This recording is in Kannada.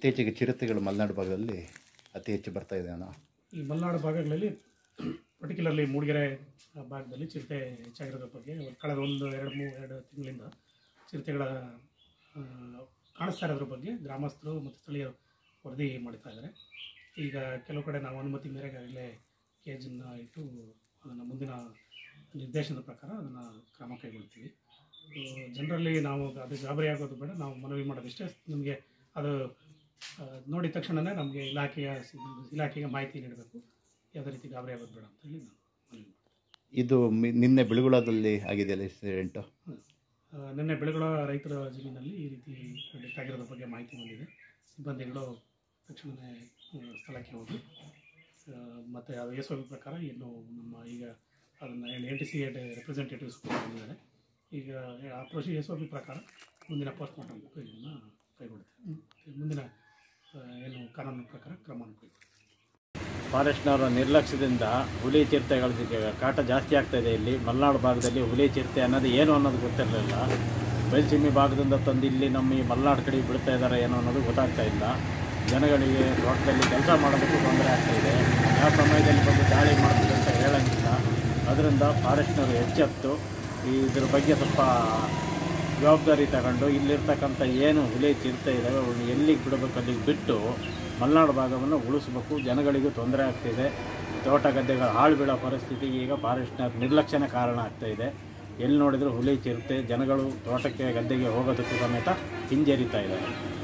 ಇತ್ತೀಚೆಗೆ ಚಿರತೆಗಳು ಮಲೆನಾಡು ಭಾಗದಲ್ಲಿ ಅತಿ ಹೆಚ್ಚು ಬರ್ತಾ ಇದೆ ಅನ್ನೋ ಈ ಮಲೆನಾಡು ಭಾಗಗಳಲ್ಲಿ ಪರ್ಟಿಕ್ಯುಲರ್ಲಿ ಮೂಡಿಗೆರೆ ಭಾಗದಲ್ಲಿ ಚಿರತೆ ಹೆಚ್ಚಾಗಿರೋದ್ರ ಬಗ್ಗೆ ಕಳೆದ ಒಂದು ಎರಡು ಮೂರು ಎರಡು ತಿಂಗಳಿಂದ ಚಿರತೆಗಳ ಆ, ಕಾಣಿಸ್ತಾ ಇರೋದ್ರ ಬಗ್ಗೆ ಗ್ರಾಮಸ್ಥರು ಮತ್ತು ಸ್ಥಳೀಯರು ವರದಿ ಮಾಡ್ತಾ ಇದ್ದಾರೆ ಈಗ ಕೆಲವು ಕಡೆ ನಾವು ಅನುಮತಿ ಮೇರೆಗೆ ಆಗಲೇ ಕೇಜನ್ನು ಇಟ್ಟು ಅದನ್ನು ಮುಂದಿನ ನಿರ್ದೇಶನದ ಪ್ರಕಾರ ಅದನ್ನು ಕ್ರಮ ಕೈಗೊಳ್ತೀವಿ ಜನರಲ್ಲಿ ನಾವು ಅದು ಗಾಬರಿ ಆಗೋದು ಬೇಡ ನಾವು ಮನವಿ ಮಾಡೋದಿಷ್ಟೇ ನಮಗೆ ಅದು ಆ, ನೋಡಿದ ತಕ್ಷಣವೇ ನಮಗೆ ಇಲಾಖೆಯ ಸಿಬ್ಬಂದಿ- ಇಲಾಖೆಗೆ ಮಾಹಿತಿ ನೀಡಬೇಕು ಯಾವುದೇ ರೀತಿ ಗಾಬರಿ ಆಗೋದು ಬೇಡ ಅಂತ ಹೇಳಿ ನಾನು ಮನವಿ ಮಾಡ್ತೀನಿ ಇದು ಮಿ- ನಿನ್ನೆ ಬೆಳಗುಳದಲ್ಲಿ ಆಗಿದೆಯಲ್ಲ ಇನ್ಸಿಡೆಂಟು ಆ, ನಿನ್ನೆ ಬೆಳಗಳ ರೈತರ ಜಮೀನಲ್ಲಿ ಈ ರೀತಿ ಡೆತ್ ಆಗಿರೋದ್ರ ಬಗ್ಗೆ ಮಾಹಿತಿ ಬಂದಿದೆ ಸಿಬ್ಬಂದಿಗಳು ತಕ್ಷಣವೇ ಆ, ಸ್ಥಳಕ್ಕೆ ಹೋಗಿ ಆ, ಮತ್ತು ಅದು ಎಸ್ ಒ ಪ್ರಕಾರ ಇನ್ನು ನಮ್ಮ ಈಗ ಅದನ್ನು ಎನ್ ಟಿ ಸಿ ರೆಪ್ರೆಸೆಂಟೇಟಿವ್ಸ್ ಕೂಡ ಬಂದಿದ್ದಾರೆ ಈಗ ಆ ಪ್ರೊಸಿ ಎಸ್ ಒ ಪಿ ಪ್ರಕಾರ ಮುಂದಿನ ಪೋಸ್ಟ್ ಮಾರ್ಟಮ್ ಇದನ್ನು ಕೈಗೊಳ್ಳುತ್ತೆ ಮುಂದಿನ ಆ, ಏನು ಕಾನೂನು ಪ್ರಕಾರ ಕ್ರಮವನ್ನು ಕೈಗೊಳ್ಳುತ್ತೆ ಫಾರೆಸ್ಟ್ನವರ ನಿರ್ಲಕ್ಷ್ಯದಿಂದ ಹುಲಿ ಚಿರತೆಗಳ ಜೊತೆಗೆ ಕಾಟ ಜಾಸ್ತಿ ಆಗ್ತಾ ಇದೆ ಇಲ್ಲಿ ಮಲೆನಾಡು ಭಾಗದಲ್ಲಿ ಹುಲಿ ಚಿರತೆ ಅನ್ನೋದು ಏನು ಅನ್ನೋದು ಗೊತ್ತಿರಲಿಲ್ಲ ಬಯಲುಸೀಮೆ ಭಾಗದಿಂದ ತಂದು ಇಲ್ಲಿ ನಮ್ಮ ಈ ಮಲೆನಾಡು ಕಡೆ ಬಿಡ್ತಾ ಇದ್ದಾರೆ ಏನೋ ಅನ್ನೋದು ಗೊತ್ತಾಗ್ತಾ ಇಲ್ಲ ಜನಗಳಿಗೆ ತೋಟದಲ್ಲಿ ಕೆಲಸ ಮಾಡೋದಕ್ಕೂ ತೊಂದರೆ ಆಗ್ತಾ ಇದೆ ಯಾವ ಸಮಯದಲ್ಲಿ ಬಂದು ದಾಳಿ ಮಾಡ್ತೀವಿ ಅಂತ ಹೇಳಂಗಿಲ್ಲ ಅದರಿಂದ ಫಾರೆಸ್ಟ್ನವರು ಎಚ್ಚೆತ್ತು ಈ ಇದ್ರ ಬಗ್ಗೆ ಸ್ವಲ್ಪ ಜವಾಬ್ದಾರಿ ತಗೊಂಡು ಇಲ್ಲಿರ್ತಕ್ಕಂಥ ಏನು ಹುಲಿ ಚಿರತೆ ಇದ್ದಾವೆ ಅವುನ್ನ ಎಲ್ಲಿಗೆ ಬಿಡಬೇಕು ಅಲ್ಲಿಗೆ ಬಿಟ್ಟು ಮಲೆನಾಡು ಭಾಗವನ್ನು ಉಳಿಸ್ಬೇಕು ಜನಗಳಿಗೂ ತೊಂದರೆ ಆಗ್ತಿದೆ ತೋಟ ಗದ್ದೆಗಳು ಹಾಳು ಬೀಳೋ ಪರಿಸ್ಥಿತಿಗೆ ಈಗ ಫಾರೆಸ್ಟ್ನ ನಿರ್ಲಕ್ಷ್ಯನೇ ಕಾರಣ ಆಗ್ತಾ ಇದೆ ಎಲ್ಲಿ ನೋಡಿದರೂ ಹುಲಿ ಚಿರತೆ ಜನಗಳು ತೋಟಕ್ಕೆ ಗದ್ದೆಗೆ ಹೋಗೋದಕ್ಕೂ ಸಮೇತ ಹಿಂಜರಿತಾ ಇದ್ದಾರೆ